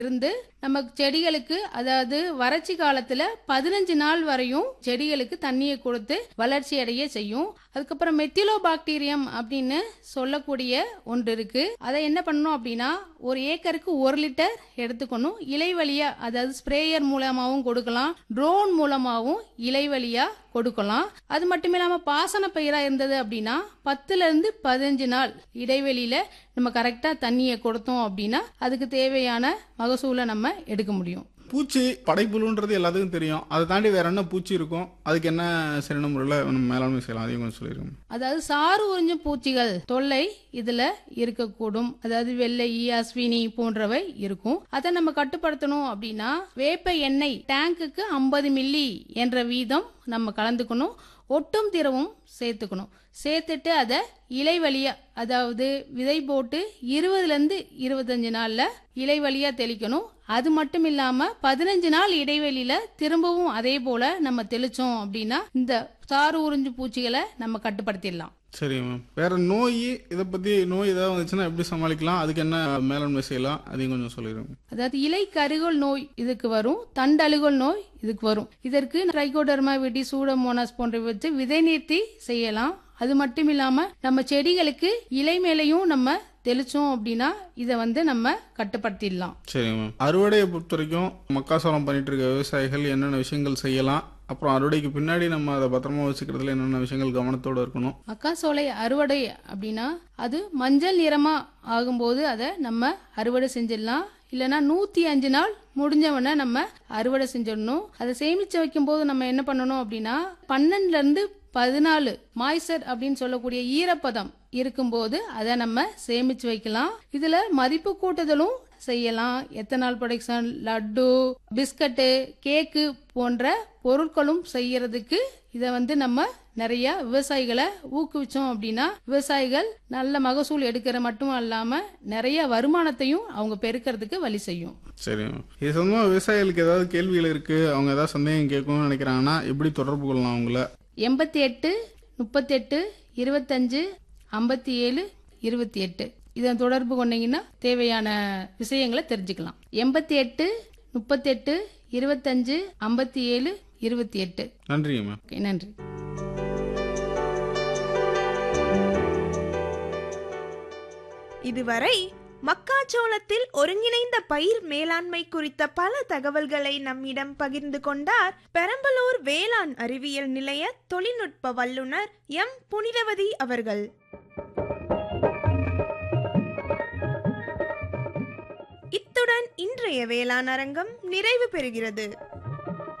இருந்து நம்ம செடிகளுக்கு அதாவது வறட்சி காலத்துல பதினஞ்சு நாள் வரையும் செடிகளுக்கு தண்ணியை கொடுத்து வளர்ச்சி அடைய செய்யும் அதுக்கப்புறம் மெத்திலோ பாக்டீரியம் அப்படின்னு சொல்லக்கூடிய ஒன்று இருக்கு அதை என்ன பண்ணணும் அப்படின்னா ஒரு ஏக்கருக்கு ஒரு லிட்டர் எடுத்துக்கணும் இலை வழியா அதாவது ஸ்ப்ரேயர் மூலமாகவும் கொடுக்கலாம் ட்ரோன் மூலமாகவும் இலை வழியா கொடுக்கலாம் அது மட்டும் இல்லாம பாசன பயிரா இருந்தது அப்படின்னா பத்துல இருந்து பதினஞ்சு நாள் இடைவெளியில நம்ம கரெக்டா தண்ணியை கொடுத்தோம் அப்படின்னா அதுக்கு தேவையான மகசூலை நம்ம எடுக்க முடியும் பூச்சி படைப்புழுன்றது எல்லாத்துக்கும் தெரியும் அதை தாண்டி வேற என்ன பூச்சி இருக்கும் அதுக்கு என்ன சரியான முறையில் நம்ம மேலாண்மை செய்யலாம் அதையும் கொஞ்சம் சொல்லிருக்கோம் அதாவது சாறு உறிஞ்சும் பூச்சிகள் தொல்லை இதுல இருக்கக்கூடும் அதாவது வெள்ளை ஈ, அஸ்வினி போன்றவை இருக்கும் அதை நம்ம கட்டுப்படுத்தணும் அப்படின்னா வேப்ப எண்ணெய் டேங்குக்கு ஐம்பது மில்லி என்ற வீதம் நம்ம கலந்துக்கணும் ஒட்டும் திரவும் சேர்த்துக்கணும் சேர்த்துட்டு அதை இலை வழியா அதாவது விதை போட்டு இருபதுல இருந்து இருபத்தஞ்சு நாள்ல இலை வழியா தெளிக்கணும் அது மட்டும் இல்லாம பதினஞ்சு நாள் இடைவெளியில திரும்பவும் அதே போல நம்ம தெளிச்சோம் அப்படின்னா இந்த சாறு உறிஞ்சு பூச்சிகளை நம்ம கட்டுப்படுத்திடலாம் சரி மேம் வேற நோய் இதை பத்தி நோய் ஏதாவது வந்துச்சுன்னா எப்படி சமாளிக்கலாம் அதுக்கு என்ன மேலாண்மை செய்யலாம் அதையும் கொஞ்சம் சொல்லிடுங்க அதாவது இலை கருகோல் நோய் இதுக்கு வரும் தண்டழுகல் நோய் இதுக்கு வரும் இதற்கு ட்ரைகோடர்மா விட்டி சூடமோனாஸ் போன்றவை வச்சு விதை நீர்த்தி செய்யலாம் அது மட்டும் இல்லாம நம்ம செடிகளுக்கு இலை மேலையும் நம்ம தெளிச்சோம் அப்படின்னா இதை வந்து நம்ம கட்டுப்படுத்திடலாம் சரி மேம் அறுவடையை பொறுத்த வரைக்கும் மக்காசோளம் பண்ணிட்டு இருக்க விவசாயிகள் என்னென்ன விஷயங்கள் செய்யலாம் அப்புறம் அறுவடைக்கு பின்னாடி நம்ம அதை பத்திரமா வச்சுக்கிறதுல என்னென்ன விஷயங்கள் கவனத்தோட இருக்கணும் மக்காசோளை அறுவடை அப்படின்னா அது மஞ்சள் நிறமா ஆகும்போது அதை நம்ம அறுவடை செஞ்சிடலாம் இல்லைன்னா நூத்தி அஞ்சு நாள் முடிஞ்சவன நம்ம அறுவடை செஞ்சிடணும் அதை சேமிச்சு வைக்கும் போது நம்ம என்ன பண்ணணும் அப்படின்னா பன்னெண்டுல இருந்து பதினாலு மாய்ச்சர் அப்படின்னு சொல்லக்கூடிய ஈரப்பதம் இருக்கும்போது அதை நம்ம சேமிச்சு வைக்கலாம் இதுல மதிப்பு கூட்டுதலும் செய்யலாம் எத்தனால் ப்ரொடக்ஷன் லட்டு பிஸ்கட்டு கேக்கு போன்ற பொருட்களும் செய்யறதுக்கு இதை வந்து நம்ம நிறைய விவசாயிகளை ஊக்குவிச்சோம் அப்படின்னா விவசாயிகள் நல்ல மகசூல் எடுக்கிற மட்டும் அல்லாம நிறைய வருமானத்தையும் அவங்க பெருக்கிறதுக்கு வழி செய்யும் சரி மேம் இது சம்பந்தமா விவசாயிகளுக்கு ஏதாவது கேள்விகள் இருக்கு அவங்க ஏதாவது சந்தேகம் கேட்கணும்னு நினைக்கிறாங்கன்னா எப்படி தொடர்பு கொள்ளலாம் அவங்கள எண்பத்தி எட்டு முப்பத்தெட்டு இருபத்தஞ்சு ஐம்பத்தி ஏழு இருபத்தி எட்டு இதை தொடர்பு கொண்டீங்கன்னா தேவையான விஷயங்களை தெரிஞ்சுக்கலாம் எண்பத்தி எட்டு முப்பத்தெட்டு இருபத்தஞ்சு ஐம்பத்தி ஏழு இருபத்தி எட்டு நன்றிங்க மேம் ஓகே நன்றி இதுவரை மக்காச்சோளத்தில் ஒருங்கிணைந்த பயிர் மேலாண்மை குறித்த பல தகவல்களை நம்மிடம் பகிர்ந்து கொண்டார் பெரம்பலூர் வேளாண் அறிவியல் நிலைய தொழில்நுட்ப வல்லுநர் எம் புனிதவதி அவர்கள் இத்துடன் இன்றைய வேளாண் அரங்கம் நிறைவு பெறுகிறது